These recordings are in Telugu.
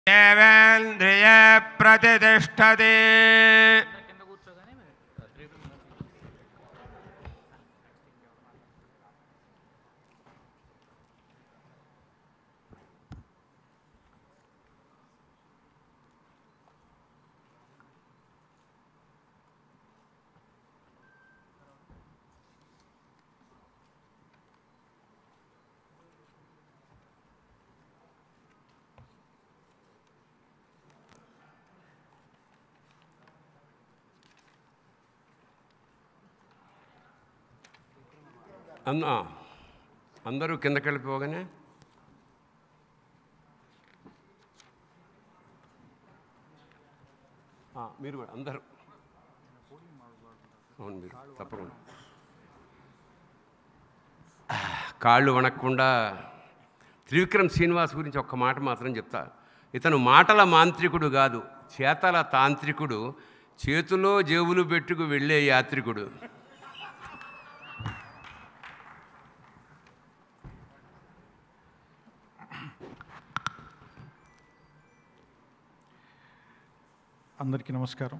దేవేంద్రియ ప్రతిష్టతి అన్న అందరూ కిందకి వెళ్ళిపోగానే ఆ, మీరు కూడా అందరూ అవును మీరు తప్పకుండా కాళ్ళు వణక్కుండా త్రివిక్రమ్ శ్రీనివాస్ గురించి ఒక్క మాట మాత్రం చెప్తా ఇతను మాటల మాంత్రికుడు కాదు చేతల తాంత్రికుడు చేతిలో జేబులు పెట్టుకు వెళ్ళే యాత్రికుడు అందరికీ నమస్కారం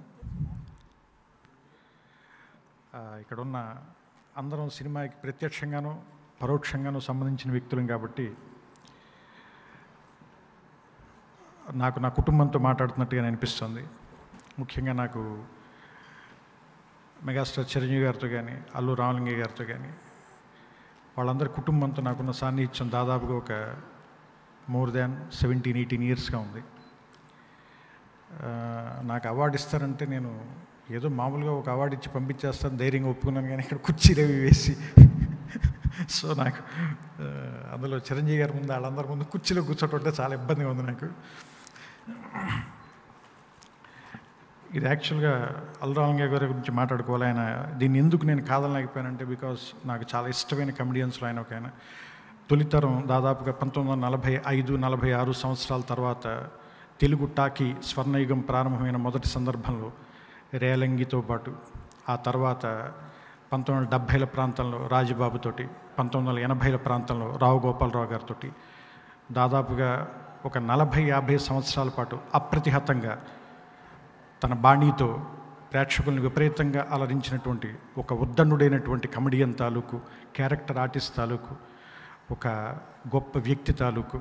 ఆ, ఇక్కడ ఉన్న అందరం సినిమాకి ప్రత్యక్షంగాను పరోక్షంగాను సంబంధించిన వ్యక్తులం కాబట్టి నాకు నా కుటుంబంతో మాట్లాడుతున్నట్టుగా అనిపిస్తుంది ముఖ్యంగా నాకు మెగాస్టార్ చిరంజీవి గారితో కానీ అల్లు రామలింగయ్య గారితో కానీ వాళ్ళందరి కుటుంబంతో నాకున్న సాన్నిహిత్యం దాదాపుగా ఒక మోర్ దాన్ సెవెంటీన్ ఎయిటీన్ ఇయర్స్గా ఉంది ఆ, నాకు అవార్డు ఇస్తారంటే నేను ఏదో మామూలుగా ఒక అవార్డు ఇచ్చి పంపించేస్తాను ధైర్యంగా ఒప్పుకున్నాను కానీ ఇక్కడ కుర్చీలు అవి వేసి సో నాకు ఆ, అందులో చిరంజీవి గారి ముందు వాళ్ళందరి ముందు కుర్చీలో కూర్చోటంటే చాలా ఇబ్బందిగా ఉంది నాకు ఇది యాక్చువల్గా అల్రాంగ గారి గురించి మాట్లాడుకోవాలి ఆయన దీన్ని ఎందుకు నేను కాదనలేకపోయానంటే బికాస్ నాకు చాలా ఇష్టమైన కమెడియన్స్లో ఆయన ఒక ఆయన తొలితరం దాదాపుగా పంతొమ్మిది వందల నలభై ఐదు నలభై ఆరు సంవత్సరాల తర్వాత తెలుగు టాకీ స్వర్ణయుగం ప్రారంభమైన మొదటి సందర్భంలో రేలంగితో పాటు ఆ తర్వాత పంతొమ్మిది వందల డెబ్భైల ప్రాంతంలో రాజబాబుతోటి పంతొమ్మిది వందల ఎనభైల ప్రాంతంలో రావు గోపాలరావు గారితో దాదాపుగా ఒక నలభై యాభై సంవత్సరాల పాటు అప్రతిహతంగా తన బాణీతో ప్రేక్షకుల్ని విపరీతంగా అలరించినటువంటి ఒక ఉద్దండుడైనటువంటి కమెడియన్ తాలూకు క్యారెక్టర్ ఆర్టిస్ట్ తాలూకు ఒక గొప్ప వ్యక్తి తాలూకు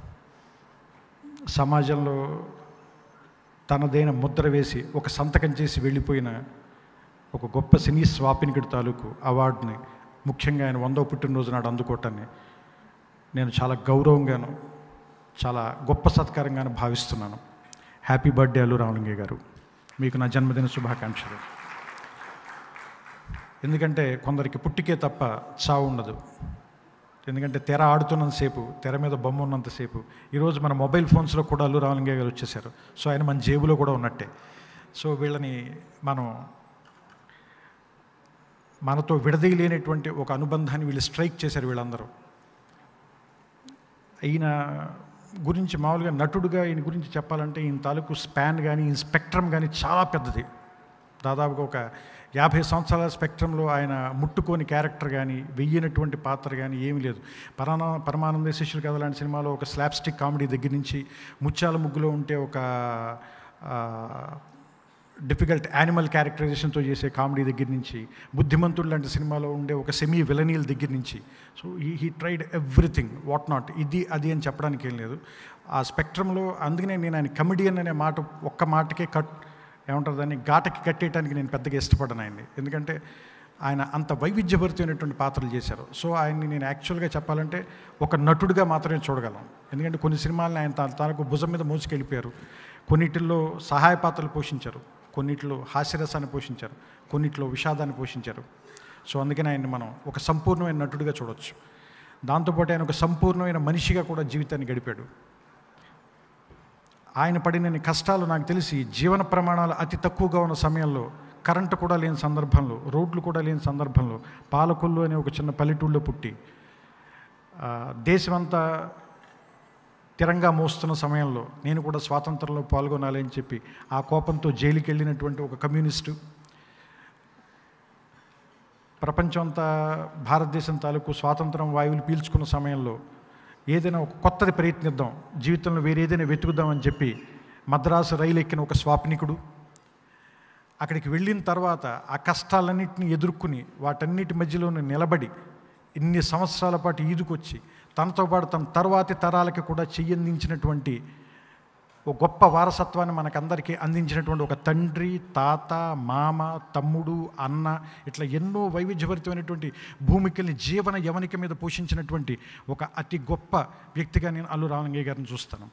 సమాజంలో తనదైన ముద్ర వేసి ఒక సంతకం చేసి వెళ్ళిపోయిన ఒక గొప్ప సినీ స్వాపినికుడి తాలూకు అవార్డుని ముఖ్యంగా ఆయన వందో పుట్టినరోజు నాడు అందుకోవటాన్ని నేను చాలా గౌరవంగాను చాలా గొప్ప సత్కారంగాను భావిస్తున్నాను హ్యాపీ బర్త్డే అల్లు రామలింగయ్య గారు మీకు నా జన్మదిన శుభాకాంక్షలు ఎందుకంటే కొందరికి పుట్టికే తప్ప చావు ఉండదు ఎందుకంటే తెర ఆడుతున్నంతసేపు తెర మీద బొమ్మ ఉన్నంతసేపు ఈరోజు మన మొబైల్ ఫోన్స్లో కూడా అల్లు రామలింగయ్య గారు వచ్చేసారు సో ఆయన మన జేబులో కూడా ఉన్నట్టే సో వీళ్ళని మనం మనతో విడదీయలేనటువంటి ఒక అనుబంధాన్ని వీళ్ళు స్ట్రైక్ చేశారు వీళ్ళందరూ ఈయన గురించి మామూలుగా నటుడుగా ఈయన గురించి చెప్పాలంటే ఈయన తాలూకు స్పాన్ కానీ ఈయన స్పెక్ట్రమ్ కానీ చాలా పెద్దది దాదాపుగా ఒక యాభై సంవత్సరాల స్పెక్ట్రంలో ఆయన ముట్టుకోని క్యారెక్టర్ కానీ వెయ్యినటువంటి పాత్ర కానీ ఏమీ లేదు పరానా పరమానంద శిష్యులు కథ లాంటి సినిమాలో ఒక స్లాప్స్టిక్ కామెడీ దగ్గర నుంచి ముత్యాల ముగ్గులో ఉంటే ఒక డిఫికల్ట్ యానిమల్ క్యారెక్టరైజేషన్తో చేసే కామెడీ దగ్గర నుంచి బుద్ధిమంతుడు లాంటి సినిమాలో ఉండే ఒక సెమీ విలనీల దగ్గర నుంచి సో ఈ he tried everything what not ఇది అది అని చెప్పడానికి ఏం లేదు ఆ స్పెక్ట్రంలో అందుకనే నేను ఆయన కమెడియన్ అనే మాట ఒక్క మాటకే కట్ ఏమంటారు దాన్ని ఘాటకి కట్టేయడానికి నేను పెద్దగా ఇష్టపడను ఆయన్ని ఎందుకంటే ఆయన అంత వైవిధ్యభరితమైనటువంటి పాత్రలు చేశారు సో ఆయన్ని నేను యాక్చువల్గా చెప్పాలంటే ఒక నటుడిగా మాత్రమే చూడగలను ఎందుకంటే కొన్ని సినిమాలను ఆయన తన తనకు భుజం మీద మోసుకెళ్ళిపోయారు కొన్నిటిల్లో సహాయ పాత్రలు పోషించారు కొన్నిట్లో హాస్యరసాన్ని పోషించారు కొన్నిట్లో విషాదాన్ని పోషించారు సో అందుకని ఆయన్ని మనం ఒక సంపూర్ణమైన నటుడిగా చూడొచ్చు దాంతోపాటు ఆయన ఒక సంపూర్ణమైన మనిషిగా కూడా జీవితాన్ని గడిపాడు ఆయన పడిన కష్టాలు నాకు తెలిసి జీవన ప్రమాణాలు అతి తక్కువగా ఉన్న సమయంలో కరెంటు కూడా లేని సందర్భంలో రోడ్లు కూడా లేని సందర్భంలో పాలకొల్లు అనే ఒక చిన్న పల్లెటూళ్ళలో పుట్టి ఆ, దేశమంతా తిరంగా మోస్తున్న సమయంలో నేను కూడా స్వాతంత్రంలో పాల్గొనాలి అని చెప్పి ఆ కోపంతో జైలుకి వెళ్ళినటువంటి ఒక కమ్యూనిస్టు ప్రపంచం అంతా భారతదేశం తాలూకు స్వాతంత్రం వాయువులు పీల్చుకున్న సమయంలో ఏదైనా ఒక కొత్తది ప్రయత్నిద్దాం జీవితంలో వేరే ఏదైనా వెతుకుదామని చెప్పి మద్రాసు రైలు ఎక్కిన ఒక స్వాప్నికుడు అక్కడికి వెళ్ళిన తర్వాత ఆ కష్టాలన్నింటినీ ఎదుర్కొని వాటన్నిటి మధ్యలోనే నిలబడి ఇన్ని సంవత్సరాల పాటు ఈదుకొచ్చి తనతో పాటు తన తర్వాతి తరాలకి కూడా చెయ్యందించినటువంటి ఒక గొప్ప వారసత్వాన్ని మనకందరికీ అందించినటువంటి ఒక తండ్రి తాత మామ తమ్ముడు అన్న ఇట్లా ఎన్నో వైవిధ్యభరితమైనటువంటి భూమికల్ని జీవన యవనిక మీద పోషించినటువంటి ఒక అతి గొప్ప వ్యక్తిగా నేను అల్లు రామలింగయ్య గారిని చూస్తాను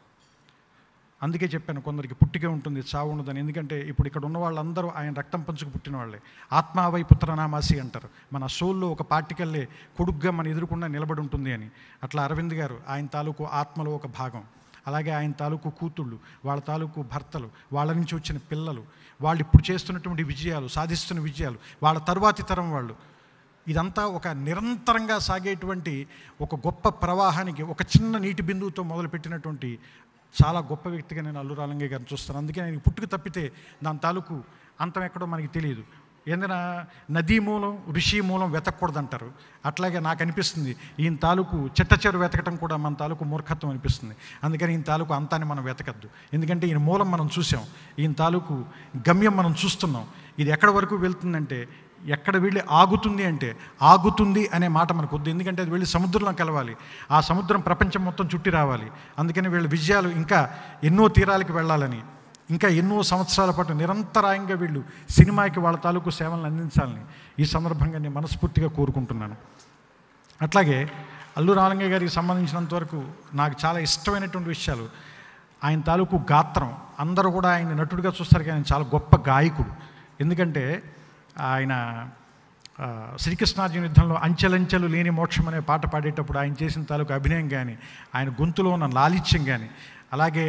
అందుకే చెప్పాను కొందరికి పుట్టికే ఉంటుంది చావు ఉండదని ఎందుకంటే ఇప్పుడు ఇక్కడ ఉన్న వాళ్ళందరూ ఆయన రక్తం పంచుకు పుట్టిన వాళ్ళే ఆత్మావై పుత్రనామాసి అంటారు మన సోల్లో ఒక పార్టికల్లే కొడుగ్గా మన ఎదురుకుండా నిలబడి ఉంటుంది అని అట్లా అరవింద్ గారు ఆయన తాలూకు ఆత్మలో ఒక భాగం అలాగే ఆయన తాలూకు కూతుళ్ళు వాళ్ళ తాలూకు భర్తలు వాళ్ళ నుంచి వచ్చిన పిల్లలు వాళ్ళు ఇప్పుడు చేస్తున్నటువంటి విజయాలు సాధిస్తున్న విజయాలు వాళ్ళ తరువాతి తరం వాళ్ళు ఇదంతా ఒక నిరంతరంగా సాగేటువంటి ఒక గొప్ప ప్రవాహానికి ఒక చిన్న నీటి బిందువుతో మొదలుపెట్టినటువంటి చాలా గొప్ప వ్యక్తిగా నేను అల్లు రాలంగయ్య గారిని చూస్తాను అందుకే నేను పుట్టుకు తప్పితే దాని తాలూకు అంతం ఎక్కడో మనకి తెలియదు ఏందన్నా నదీ మూలం ఋషి మూలం వెతకూడదంటారు అట్లాగే నాకు అనిపిస్తుంది ఈయన తాలూకు చిట్ట చెరు వెతకటం కూడా మన తాలూకు మూర్ఖత్వం అనిపిస్తుంది అందుకని ఈయన తాలూకు అంతాన్ని మనం వెతకద్దు ఎందుకంటే ఈయన మూలం మనం చూసాం ఈయన తాలూకు గమ్యం మనం చూస్తున్నాం ఇది ఎక్కడి వరకు వెళ్తుందంటే ఎక్కడ వెళ్ళి ఆగుతుంది అంటే ఆగుతుంది అనే మాట మనకు వద్దు ఎందుకంటే అది వెళ్ళి సముద్రంలో కలవాలి ఆ సముద్రం ప్రపంచం మొత్తం చుట్టి రావాలి అందుకని వీళ్ళ విజయాలు ఇంకా ఎన్నో తీరాలకి వెళ్ళాలని ఇంకా ఎన్నో సంవత్సరాల పాటు నిరంతరాయంగా వీళ్ళు సినిమాకి వాళ్ళ తాలూకు సేవలను అందించాలని ఈ సందర్భంగా నేను మనస్ఫూర్తిగా కోరుకుంటున్నాను అట్లాగే అల్లు రాలంగయ్య గారికి సంబంధించినంత వరకు నాకు చాలా ఇష్టమైనటువంటి విషయాలు ఆయన తాలూకు గాత్రం అందరూ కూడా ఆయన నటుడిగా చూస్తారు కానీ ఆయన చాలా గొప్ప గాయకుడు ఎందుకంటే ఆయన ఆ, శ్రీకృష్ణార్జున యుద్ధంలో అంచెలంచెలు లేని మోక్షం అనే పాట పాడేటప్పుడు ఆయన చేసిన తాలూకు అభినయం కానీ ఆయన గొంతులో ఉన్న లాలిత్యం కానీ అలాగే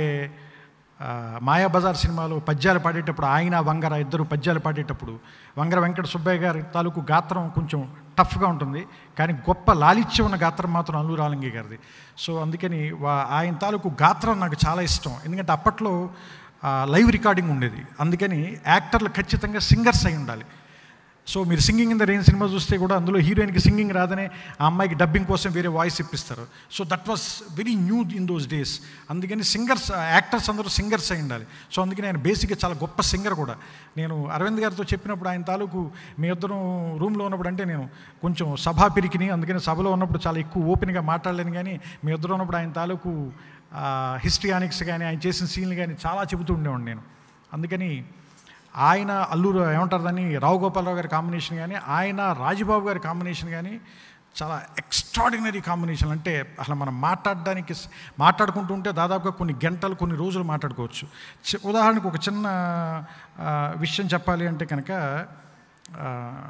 ఆ, మాయాబజార్ సినిమాలో పద్యాలు పాడేటప్పుడు ఆయన వంగర ఇద్దరు పద్యాలు పాడేటప్పుడు వంగర వెంకట సుబ్బయ్య గారి తాలూకు గాత్రం కొంచెం టఫ్గా ఉంటుంది కానీ గొప్ప లాలిత్యం ఉన్న గాత్రం మాత్రం అల్లు రాలంగి గారిది సో అందుకని వా- ఆయన తాలూకు గాత్రం నాకు చాలా ఇష్టం ఎందుకంటే అప్పట్లో ఆ, లైవ్ రికార్డింగ్ ఉండేది అందుకని యాక్టర్లు ఖచ్చితంగా సింగర్స్ అయి ఉండాలి సో మీరు singing in the rain cinema చూస్తే కూడా అందులో హీరోయిన్కి సింగింగ్ రాదనే ఆ అమ్మాయికి డబ్బింగ్ కోసం వేరే వాయిస్ ఇప్పిస్తారు so that was very new in those days అందుకని సింగర్స్ యాక్టర్స్ అందరూ సింగర్స్ అయి ఉండాలి సో అందుకని ఆయన బేసిక్గా చాలా గొప్ప సింగర్ కూడా నేను అరవింద్ గారితో చెప్పినప్పుడు ఆయన తాలూకు మీ ఇద్దరం రూమ్లో ఉన్నప్పుడు అంటే నేను కొంచెం సభా పిరికిని అందుకని సభలో ఉన్నప్పుడు చాలా ఎక్కువ ఓపెన్గా మాట్లాడలేను కానీ మీ ఇద్దరు ఉన్నప్పుడు ఆయన తాలూకు హిస్టరియానిక్స్ కానీ ఆయన చేసిన సీన్లు కానీ చాలా చెబుతూ ఉండేవాడిని నేను అందుకని ఆయన అల్లూరు ఏమంటారు దాన్ని రావు గోపాలరావు గారి కాంబినేషన్ కానీ ఆయన రాజబాబు గారి కాంబినేషన్ కానీ చాలా ఎక్స్ట్రాడినరీ కాంబినేషన్ అంటే అసలు మనం మాట్లాడడానికి స- మాట్లాడుకుంటూ ఉంటే దాదాపుగా కొన్ని గంటలు కొన్ని రోజులు మాట్లాడుకోవచ్చు చి- ఉదాహరణకు ఒక చిన్న ఆ, విషయం చెప్పాలి అంటే కనుక ఆ,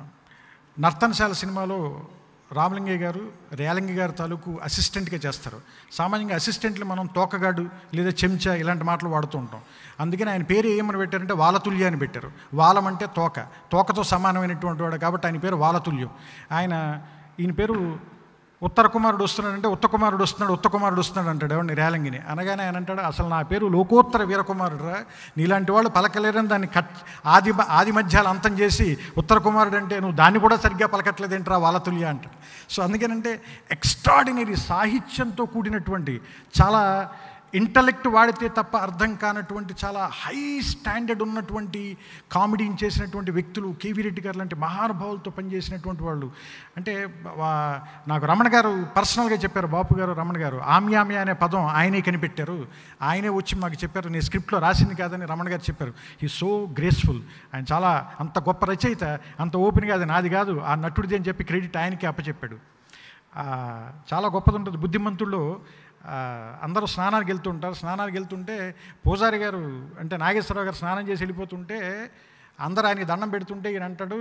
నర్తనశాల సినిమాలో రామలింగయ్య గారు రేలంగి గారి తాలూకు అసిస్టెంట్గా చేస్తారు సామాన్యంగా అసిస్టెంట్లు మనం తోకగాడు లేదా చెంచా ఇలాంటి మాటలు వాడుతూ ఉంటాం అందుకని ఆయన పేరు ఏమని పెట్టారంటే వాలతుల్య అని పెట్టారు వాలం అంటే తోక తోకతో సమానమైనటువంటి వాడు కాబట్టి ఆయన పేరు వాలతుల్యం ఆయన ఈయన పేరు ఉత్తర కుమారుడు వస్తున్నాడంటే ఉత్త కుమారుడు వస్తున్నాడు ఉత్త కుమారుడు వస్తున్నాడు అంటాడు ఎవరిని రేలంగిని అనగానే ఆయన అంటాడు అసలు నా పేరు లోకోత్తర వీరకుమారుడు రా నీలాంటి వాళ్ళు పలకలేరని దాన్ని కట్ ఆది ఆది మధ్యాలు అంతం చేసి ఉత్తర కుమారుడు అంటే నువ్వు దాన్ని కూడా సరిగ్గా పలకట్లేదేంట్రా వాళ్ళతుల్య అంటాడు సో అందుకేనంటే ఎక్స్ట్రాడినరీ సాహిత్యంతో కూడినటువంటి చాలా ఇంటలెక్ట్ వాడితే తప్ప అర్థం కానటువంటి చాలా హై స్టాండర్డ్ ఉన్నటువంటి కామెడీని చేసినటువంటి వ్యక్తులు కేవీ రెడ్డి గారు లాంటి మహానుభావులతో పనిచేసినటువంటి వాళ్ళు అంటే వా- నాకు రమణ గారు పర్సనల్గా చెప్పారు బాపు గారు రమణ గారు ఆమ్యామ్య అనే పదం ఆయనే కనిపెట్టారు ఆయనే వచ్చి మాకు చెప్పారు నేను స్క్రిప్ట్లో రాసింది కాదని రమణ గారు చెప్పారు ఈ సో గ్రేస్ఫుల్ ఆయన చాలా అంత గొప్ప రచయిత అంత ఓపెన్గా అది నాది కాదు ఆ నటుడిది అని చెప్పి క్రెడిట్ ఆయనకి అప్పచెప్పాడు ఆ, చాలా గొప్పది ఉంటుంది బుద్ధిమంతుల్లో ఆ, అందరూ స్నానానికి వెళ్తుంటారు స్నానానికి వెళ్తుంటే పూజారి గారు అంటే నాగేశ్వరరావు గారు స్నానం చేసి వెళ్ళిపోతుంటే అందరూ ఆయనకి దండం పెడుతుంటే ఈయన అంటాడు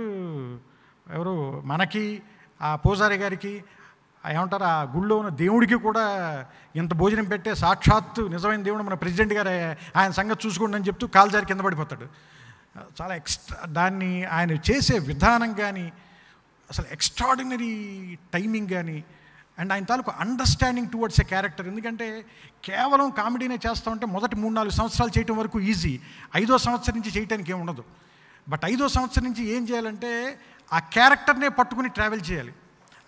ఎవరు మనకి ఆ పూజారి గారికి ఆ ఏమంటారు ఆ గుళ్ళో ఉన్న దేవుడికి కూడా ఇంత భోజనం పెట్టే సాక్షాత్తు నిజమైన దేవుడు మన ప్రెసిడెంట్ గారు ఆయన సంగతి చూసుకోండి అని చెప్తూ కాల్జారి కింద పడిపోతాడు చాలా ఎక్స్ట్రా దాన్ని ఆయన చేసే విధానం కానీ అసలు ఎక్స్ట్రాడినరీ టైమింగ్ కానీ అండ్ ఆయన తాలూకు అండర్స్టాండింగ్ టువర్డ్స్ ఎ క్యారెక్టర్ ఎందుకంటే కేవలం కామెడీనే చేస్తూ ఉంటే మొదటి మూడు నాలుగు సంవత్సరాలు చేయటం వరకు ఈజీ ఐదో సంవత్సరం నుంచి చేయటానికి ఏమి ఉండదు బట్ ఐదో సంవత్సరం నుంచి ఏం చేయాలంటే ఆ క్యారెక్టర్నే పట్టుకుని ట్రావెల్ చేయాలి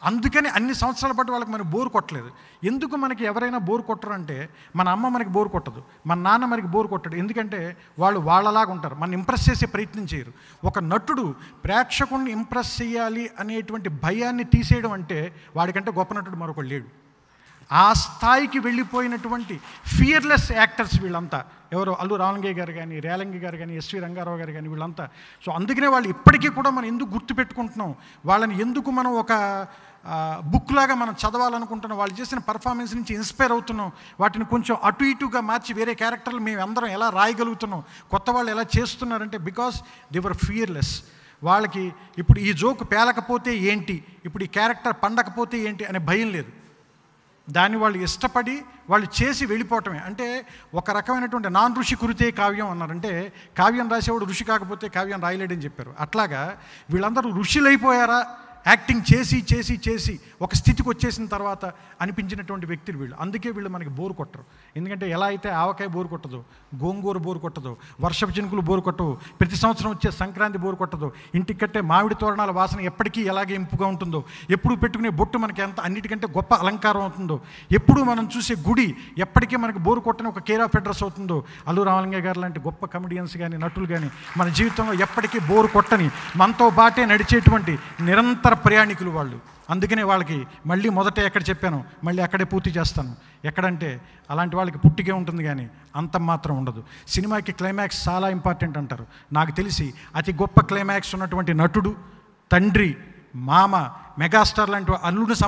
అందుకని అన్ని సంవత్సరాల పాటు వాళ్ళకి మనకి బోర్ కొట్టలేదు ఎందుకు మనకి ఎవరైనా బోర్ కొట్టరు అంటే మన అమ్మ మనకి బోర్ కొట్టదు మన నాన్న మనకి బోర్ కొట్టడు ఎందుకంటే వాళ్ళు వాళ్ళలాగా ఉంటారు మన ఇంప్రెస్ చేసే ప్రయత్నం చేయరు ఒక నటుడు ప్రేక్షకుడిని ఇంప్రెస్ చేయాలి అనేటువంటి భయాన్ని తీసేయడం అంటే వాడికంటే గొప్ప నటుడు మరొకడు లేడు ఆ స్థాయికి వెళ్ళిపోయినటువంటి ఫియర్లెస్ యాక్టర్స్ వీళ్ళంతా ఎవరో అల్లు రామలింగయ్య గారు కానీ రేలంగి గారు కానీ ఎస్వి రంగారావు గారు కానీ వీళ్ళంతా సో అందుకనే వాళ్ళు ఇప్పటికీ కూడా మనం ఎందుకు గుర్తుపెట్టుకుంటున్నాం వాళ్ళని ఎందుకు మనం ఒక బుక్ లాగా మనం చదవాలనుకుంటున్నాం వాళ్ళు చేసిన పర్ఫార్మెన్స్ నుంచి ఇన్స్పైర్ అవుతున్నాం వాటిని కొంచెం అటు ఇటుగా మార్చి వేరే క్యారెక్టర్లు మేము అందరం ఎలా రాయగలుగుతున్నాం కొత్త వాళ్ళు ఎలా చేస్తున్నారంటే బికాస్ దేవర్ ఫియర్లెస్ వాళ్ళకి ఇప్పుడు ఈ జోక్ పేలకపోతే ఏంటి ఇప్పుడు ఈ క్యారెక్టర్ పండకపోతే ఏంటి అనే భయం లేదు దాన్ని వాళ్ళు ఇష్టపడి వాళ్ళు చేసి వెళ్ళిపోవటమే అంటే ఒక రకమైనటువంటి నాన్ ఋషి కురితే కావ్యం అన్నారంటే కావ్యం రాసేవాడు ఋషి కాకపోతే కావ్యం రాయలేడని చెప్పారు అట్లాగా వీళ్ళందరూ ఋషులైపోయారా యాక్టింగ్ చేసి చేసి చేసి ఒక స్థితికి వచ్చేసిన తర్వాత అనిపించినటువంటి వ్యక్తులు వీళ్ళు అందుకే వీళ్ళు మనకి బోరు కొట్టరు ఎందుకంటే ఎలా అయితే ఆవకాయ బోరు కొట్టదు గోంగూర బోరు కొట్టదు వర్షపు చినుకులు బోరు కొట్టవు ప్రతి సంవత్సరం వచ్చే సంక్రాంతి బోరు కొట్టదు ఇంటికి కట్టే మామిడి తోరణాల వాసన ఎప్పటికీ ఎలాగే ఇంపుగా ఉంటుందో ఎప్పుడు పెట్టుకునే బొట్టు మనకి ఎంత అన్నిటికంటే గొప్ప అలంకారం అవుతుందో ఎప్పుడు మనం చూసే గుడి ఎప్పటికీ మనకి బోరు కొట్టని ఒక కేర్ ఆఫ్ అడ్రస్ అవుతుందో అల్లు రామలింగ గారు లాంటి గొప్ప కమెడియన్స్ కానీ నటులు కానీ మన జీవితంలో ఎప్పటికీ బోరు కొట్టని మనతో బాటే నడిచేటువంటి నిరంతర ప్రయాణికులు వాళ్ళు అందుకనే వాళ్ళకి మళ్ళీ మొదట ఎక్కడ చెప్పాను మళ్ళీ అక్కడే పూర్తి చేస్తాను ఎక్కడంటే అలాంటి వాళ్ళకి పుట్టికే ఉంటుంది కానీ అంతం మాత్రం ఉండదు సినిమాకి క్లైమాక్స్ చాలా ఇంపార్టెంట్ అంటారు నాకు తెలిసి అతి గొప్ప క్లైమాక్స్ ఉన్నటువంటి నటుడు తండ్రి మామ మెగాస్టార్ లాంటి అల్లుడు